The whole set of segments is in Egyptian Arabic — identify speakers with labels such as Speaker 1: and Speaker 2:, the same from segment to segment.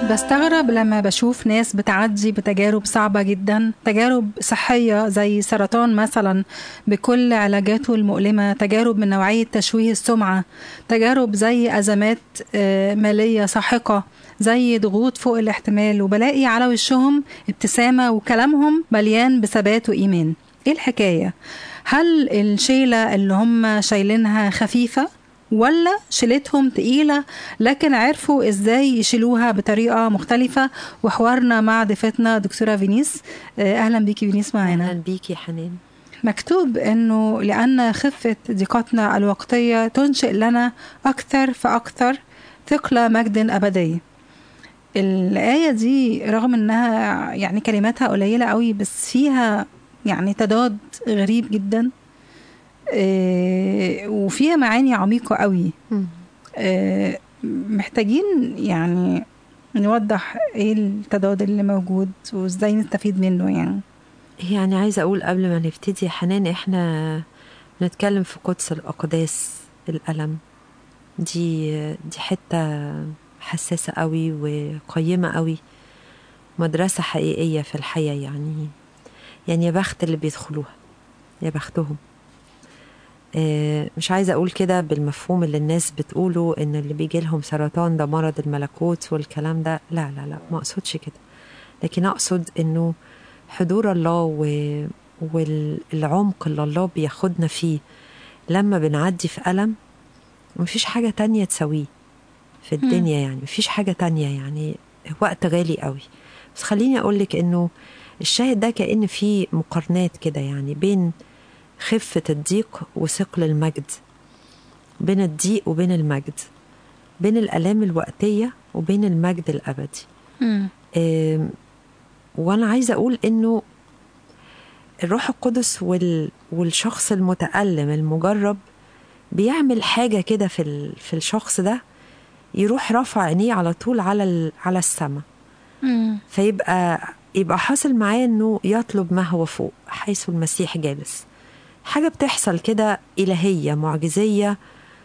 Speaker 1: بستغرب لما بشوف ناس بتعدي بتجارب صعبة جدا تجارب صحية زي سرطان مثلا بكل علاجاته المؤلمة تجارب من نوعية تشويه السمعة تجارب زي أزمات آه، مالية ساحقة زي ضغوط فوق الاحتمال وبلاقي على وشهم ابتسامة وكلامهم مليان بثبات وإيمان إيه الحكاية؟ هل الشيلة اللي هم شايلينها خفيفة ولا شيلتهم تقيلة لكن عرفوا ازاي يشيلوها بطريقة مختلفة وحوارنا مع ضيفتنا دكتورة فينيس آه، اهلا بيكي فينيس معانا
Speaker 2: اهلا بيكي حنان
Speaker 1: مكتوب انه لان خفة ضيقتنا الوقتية تنشئ لنا اكثر فاكثر ثقل مجد ابدي الآية دي رغم انها يعني كلماتها قليلة قوي بس فيها يعني تضاد غريب جدا آه، وفيها معاني عميقة قوي آه، محتاجين يعني نوضح ايه التضاد اللي موجود وازاي نستفيد منه يعني
Speaker 2: يعني عايزة أقول قبل ما نبتدي يا حنان إحنا بنتكلم في قدس الأقداس الألم دي دي حتة حساسة قوي وقيمة قوي مدرسة حقيقية في الحياة يعني يعني يا بخت اللي بيدخلوها يا بختهم آه، مش عايزة أقول كده بالمفهوم اللي الناس بتقوله إن اللي بيجي لهم سرطان ده مرض الملكوت والكلام ده لا لا لا ما أقصدش كده لكن أقصد إنه حضور الله و... والعمق اللي الله بياخدنا فيه لما بنعدي في ألم مفيش حاجة تانية تسويه في الدنيا يعني مفيش حاجة تانية يعني وقت غالي قوي بس خليني أقولك إنه الشاهد ده كأن في مقارنات كده يعني بين خفة الضيق وثقل المجد بين الضيق وبين المجد بين الآلام الوقتية وبين المجد الأبدي آم، وأنا عايزة أقول إنه الروح القدس وال... والشخص المتألم المجرب بيعمل حاجة كده في ال... في الشخص ده يروح رافع عينيه على طول على ال... على السماء فيبقى يبقى حاصل معاه انه يطلب ما هو فوق حيث المسيح جالس حاجة بتحصل كده إلهية معجزية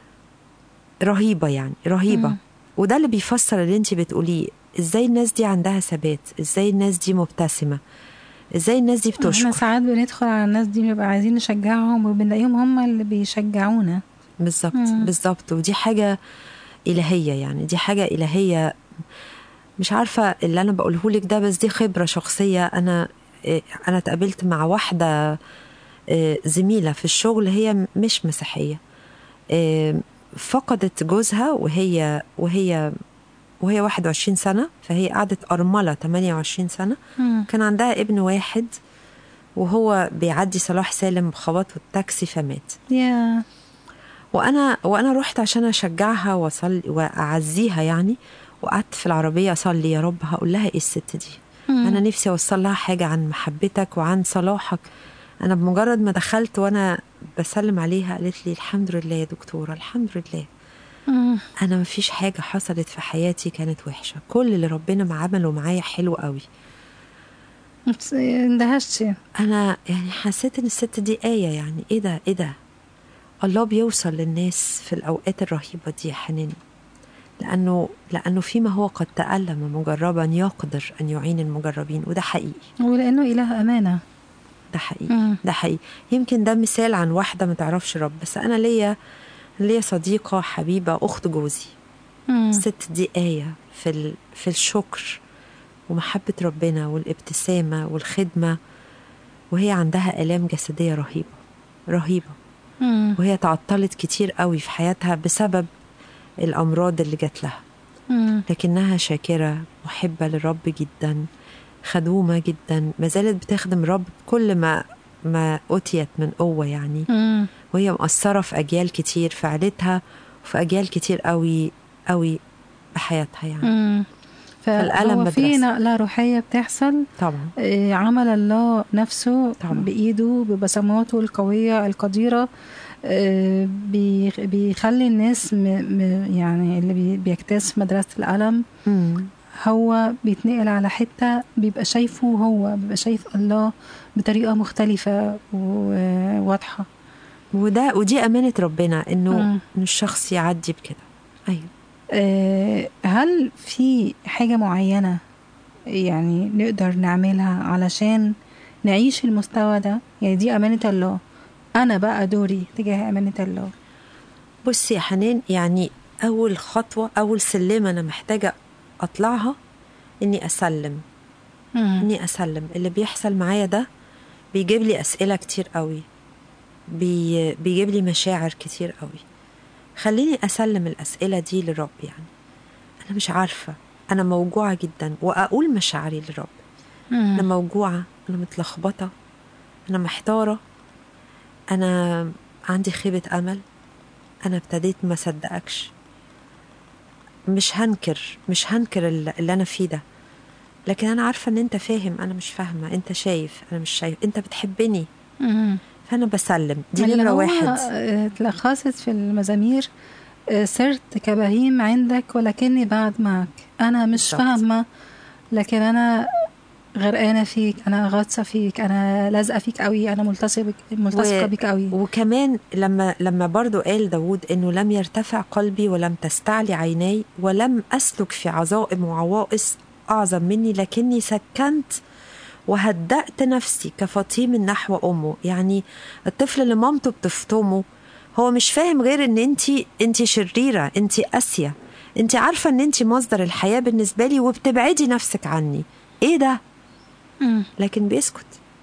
Speaker 2: رهيبة يعني رهيبة
Speaker 1: مم.
Speaker 2: وده اللي بيفسر اللي انت بتقوليه ازاي الناس دي عندها ثبات ازاي الناس دي مبتسمة ازاي الناس دي
Speaker 1: احنا
Speaker 2: بتشكر
Speaker 1: ساعات بندخل على الناس دي بنبقى عايزين نشجعهم وبنلاقيهم هم اللي بيشجعونا
Speaker 2: بالظبط
Speaker 1: مم.
Speaker 2: بالظبط ودي حاجة إلهية يعني دي حاجة إلهية مش عارفة اللي أنا بقوله لك ده بس دي خبرة شخصية أنا إيه، أنا اتقابلت مع واحدة إيه، زميلة في الشغل هي مش مسيحية إيه، فقدت جوزها وهي وهي وهي 21 سنة فهي قعدت أرملة 28 سنة
Speaker 1: مم.
Speaker 2: كان عندها ابن واحد وهو بيعدي صلاح سالم خبطه التاكسي فمات
Speaker 1: يا
Speaker 2: وانا وانا رحت عشان اشجعها واصلي واعزيها يعني وقعدت في العربيه اصلي يا رب هقول لها ايه الست دي
Speaker 1: مم.
Speaker 2: انا نفسي اوصل لها حاجه عن محبتك وعن صلاحك انا بمجرد ما دخلت وانا بسلم عليها قالت لي الحمد لله يا دكتوره الحمد لله
Speaker 1: مم.
Speaker 2: انا مفيش حاجه حصلت في حياتي كانت وحشه كل اللي ربنا ما عمله معايا حلو قوي
Speaker 1: بس اندهشت
Speaker 2: انا يعني حسيت ان الست دي آية يعني ايه ده ايه ده الله بيوصل للناس في الاوقات الرهيبة دي يا حنين لانه لانه فيما هو قد تألم مجربا يقدر ان يعين المجربين وده حقيقي
Speaker 1: ولانه اله امانه
Speaker 2: ده حقيقي
Speaker 1: مم.
Speaker 2: ده حقيقي يمكن ده مثال عن واحدة ما تعرفش رب بس انا ليا ليا صديقة حبيبة اخت جوزي
Speaker 1: مم.
Speaker 2: الست دي آية في ال... في الشكر ومحبة ربنا والابتسامة والخدمة وهي عندها آلام جسدية رهيبة رهيبة
Speaker 1: مم.
Speaker 2: وهي تعطلت كتير قوي في حياتها بسبب الأمراض اللي جات لها
Speaker 1: مم.
Speaker 2: لكنها شاكرة محبة للرب جدا خدومة جدا ما زالت بتخدم رب كل ما ما أتيت من قوة يعني
Speaker 1: مم.
Speaker 2: وهي مؤثرة في أجيال كتير في عيلتها وفي أجيال كتير قوي قوي بحياتها يعني
Speaker 1: مم.
Speaker 2: فالألم
Speaker 1: فهو في
Speaker 2: مدرسة.
Speaker 1: نقلة روحية بتحصل
Speaker 2: طبعا
Speaker 1: آه، عمل الله نفسه
Speaker 2: طبعا.
Speaker 1: بإيده ببصماته القوية القديرة آه، بيخ- بيخلي الناس م م يعني اللي بي- بيجتاز في مدرسة الألم
Speaker 2: مم.
Speaker 1: هو بيتنقل على حتة بيبقى شايفه هو بيبقى شايف الله بطريقة مختلفة وواضحة
Speaker 2: وده ودي امانه ربنا انه
Speaker 1: مم.
Speaker 2: ان الشخص يعدي بكده ايوه
Speaker 1: آه، هل في حاجة معينة يعني نقدر نعملها علشان نعيش المستوى ده يعني دي أمانة الله أنا بقى دوري تجاه أمانة الله
Speaker 2: بصي يا حنان يعني أول خطوة أول سلمة أنا محتاجة أطلعها إني أسلم
Speaker 1: مم.
Speaker 2: إني أسلم اللي بيحصل معايا ده بيجيب لي أسئلة كتير قوي بي بيجيب لي مشاعر كتير قوي خليني أسلم الأسئلة دي للرب يعني أنا مش عارفة أنا موجوعة جدا وأقول مشاعري للرب أنا
Speaker 1: مم.
Speaker 2: موجوعة أنا متلخبطة أنا محتارة أنا عندي خيبة أمل أنا ابتديت ما صدقكش مش هنكر مش هنكر الل- اللي أنا فيه ده لكن أنا عارفة إن أنت فاهم أنا مش فاهمة أنت شايف أنا مش شايف أنت بتحبني
Speaker 1: مم.
Speaker 2: فأنا بسلم دي
Speaker 1: اللي
Speaker 2: نمرة
Speaker 1: هو،
Speaker 2: واحد
Speaker 1: آه، اتلخصت في المزامير آه، صرت كبهيم عندك ولكني بعد معك أنا مش
Speaker 2: بالظبط.
Speaker 1: فاهمة لكن أنا غرقانة فيك أنا غاطسة فيك أنا لازقة فيك قوي أنا ملتصقة بك ملتصقة
Speaker 2: و-
Speaker 1: بيك قوي
Speaker 2: وكمان لما لما برضو قال داود انه لم يرتفع قلبي ولم تستعلي عيناي ولم اسلك في عظائم وعوائص اعظم مني لكني سكنت وهدأت نفسي كفطيم نحو امه يعني الطفل اللي مامته بتفطمه هو مش فاهم غير ان انت انت شريره انت قاسيه انت عارفه ان انت مصدر الحياه بالنسبه لي وبتبعدي نفسك عني ايه ده
Speaker 1: مم.
Speaker 2: لكن بيسكت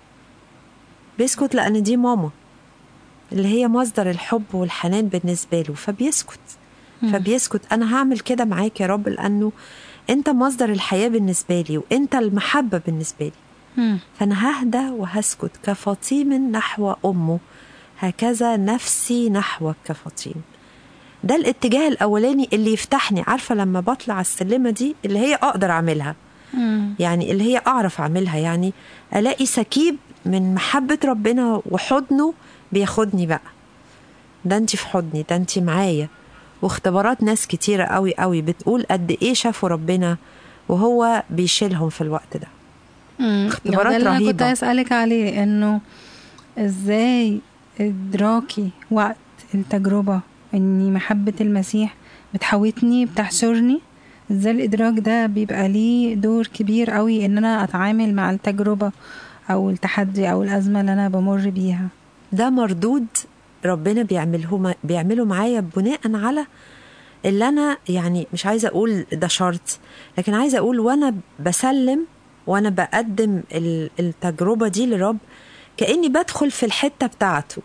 Speaker 2: بيسكت لأن دي ماما اللي هي مصدر الحب والحنان بالنسبة له فبيسكت فبيسكت أنا هعمل كده معاك يا رب لأنه أنت مصدر الحياة بالنسبة لي وأنت المحبة بالنسبة لي
Speaker 1: مم.
Speaker 2: فأنا ههدى وهسكت كفطيم نحو أمه هكذا نفسي نحوك كفطيم ده الاتجاه الأولاني اللي يفتحني عارفة لما بطلع السلمة دي اللي هي أقدر أعملها
Speaker 1: مم.
Speaker 2: يعني اللي هي أعرف أعملها يعني ألاقي سكيب من محبة ربنا وحضنه بياخدني بقى ده انت في حضني ده انت معايا واختبارات ناس كتيرة قوي قوي بتقول قد ايه شافوا ربنا وهو بيشيلهم في الوقت ده
Speaker 1: مم.
Speaker 2: اختبارات
Speaker 1: ده اللي أنا كنت
Speaker 2: رهيبة.
Speaker 1: أسألك عليه إنه إزاي إدراكي وقت التجربة إني محبة المسيح بتحوطني بتحشرني إزاي الإدراك ده بيبقى ليه دور كبير قوي إن أنا أتعامل مع التجربة أو التحدي أو الأزمة اللي أنا بمر بيها
Speaker 2: ده مردود ربنا بيعمله بيعمله معايا بناء على اللي انا يعني مش عايزه اقول ده شرط لكن عايزه اقول وانا بسلم وانا بقدم ال- التجربه دي لرب كاني بدخل في الحته بتاعته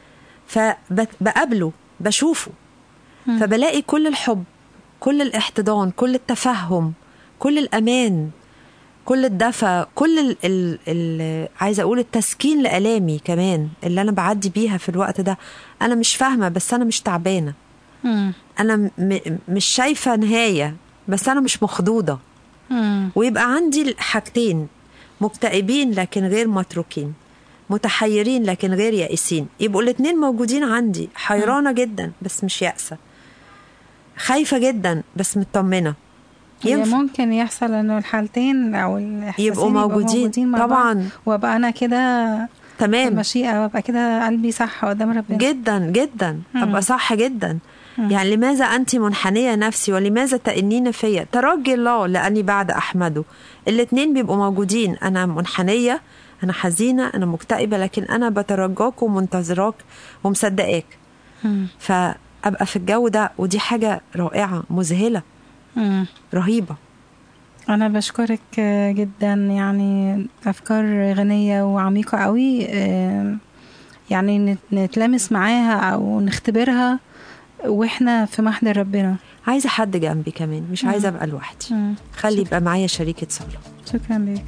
Speaker 2: فبقابله بشوفه
Speaker 1: مم.
Speaker 2: فبلاقي كل الحب كل الاحتضان كل التفهم كل الامان كل الدفى كل ال ال ال عايزه اقول التسكين لالامي كمان اللي انا بعدي بيها في الوقت ده انا مش فاهمه بس انا مش تعبانه
Speaker 1: مم.
Speaker 2: انا م م- مش شايفه نهايه بس انا مش مخضوضه
Speaker 1: مم.
Speaker 2: ويبقى عندي الحاجتين مكتئبين لكن غير متروكين متحيرين لكن غير يائسين يبقوا الاتنين موجودين عندي حيرانه جدا بس مش يائسه خايفه جدا بس مطمنه
Speaker 1: هي
Speaker 2: ينفع
Speaker 1: ممكن يحصل انه الحالتين او الاحساسين
Speaker 2: يبقوا موجودين
Speaker 1: مع بعض
Speaker 2: طبعا
Speaker 1: وابقى انا كده
Speaker 2: تمام
Speaker 1: المشيئة وابقى كده قلبي صح قدام ربنا
Speaker 2: جدا جدا ابقى صح جدا يعني لماذا انت منحنيه نفسي ولماذا تأنين فيا ترجي الله لاني بعد احمده الاتنين بيبقوا موجودين انا منحنيه انا حزينه انا مكتئبه لكن انا بترجاك ومنتظراك ومصدقاك
Speaker 1: مم.
Speaker 2: فابقى في الجو ده ودي حاجه رائعه مذهله
Speaker 1: مم.
Speaker 2: رهيبه
Speaker 1: أنا بشكرك آه، جدا يعني أفكار غنية وعميقة قوي آه، يعني نت- نتلامس معاها أو نختبرها وإحنا في محضر ربنا
Speaker 2: عايزه حد جنبي كمان مش عايزه ابقى لوحدي
Speaker 1: مم.
Speaker 2: خلي يبقى معايا شريكه صلاه
Speaker 1: شكرا لك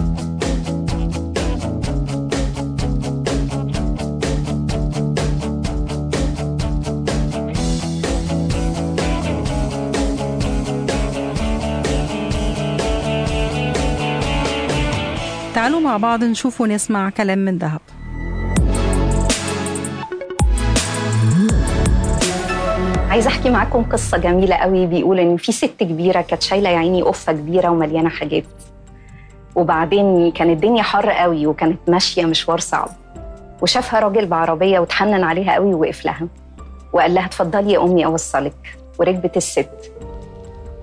Speaker 1: تعالوا مع بعض نشوف ونسمع كلام من ذهب
Speaker 3: عايزه احكي معاكم قصه جميله قوي بيقول ان في ست كبيره كانت شايله يا عيني قفه كبيره ومليانه حاجات وبعدين كانت الدنيا حر قوي وكانت ماشيه مشوار صعب وشافها راجل بعربيه وتحنن عليها قوي ووقف لها وقال لها اتفضلي يا امي اوصلك وركبت الست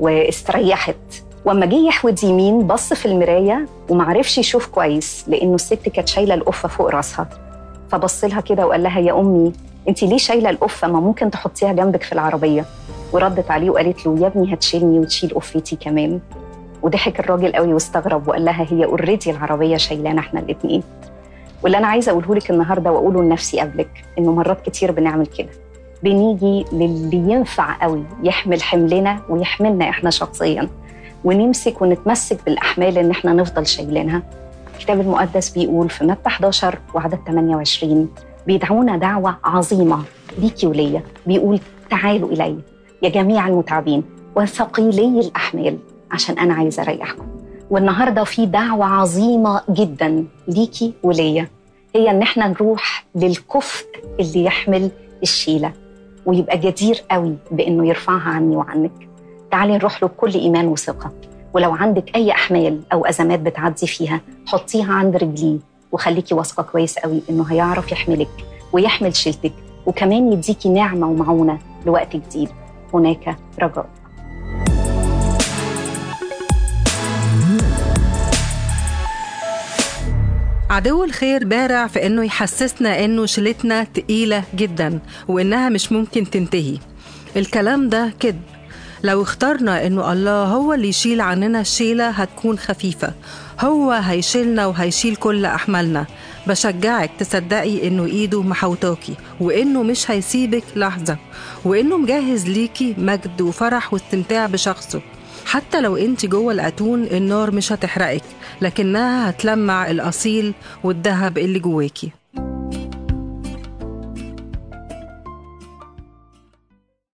Speaker 3: واستريحت واما جه يحود يمين بص في المرايه ومعرفش يشوف كويس لانه الست كانت شايله القفه فوق راسها فبص لها كده وقال لها يا امي انت ليه شايله القفه ما ممكن تحطيها جنبك في العربيه وردت عليه وقالت له يا ابني هتشيلني وتشيل قفتي كمان وضحك الراجل قوي واستغرب وقال لها هي اوريدي العربيه شايلانا احنا الاثنين واللي انا عايزه اقوله لك النهارده واقوله لنفسي قبلك انه مرات كتير بنعمل كده بنيجي للي ينفع قوي يحمل حملنا ويحملنا احنا شخصيا ونمسك ونتمسك بالاحمال ان احنا نفضل شايلينها الكتاب المقدس بيقول في متى 11 وعدد 28 بيدعونا دعوه عظيمه ليكي وليا بيقول تعالوا الي يا جميع المتعبين وثقيلي الاحمال عشان انا عايزه اريحكم والنهارده في دعوه عظيمه جدا ليكي وليا هي ان احنا نروح للكفء اللي يحمل الشيله ويبقى جدير قوي بانه يرفعها عني وعنك تعالي نروح له بكل ايمان وثقه ولو عندك اي احمال او ازمات بتعدي فيها حطيها عند رجليه وخليكي واثقه كويس قوي انه هيعرف يحملك ويحمل شيلتك وكمان يديكي نعمه ومعونه لوقت جديد هناك رجاء
Speaker 1: عدو الخير بارع في انه يحسسنا انه شيلتنا تقيله جدا وانها مش ممكن تنتهي الكلام ده كذب لو اخترنا انه الله هو اللي يشيل عننا الشيله هتكون خفيفه هو هيشيلنا وهيشيل كل احمالنا بشجعك تصدقي انه ايده محوطاكي وانه مش هيسيبك لحظه وانه مجهز ليكي مجد وفرح واستمتاع بشخصه حتى لو انت جوه الاتون النار مش هتحرقك لكنها هتلمع الاصيل والذهب اللي جواكي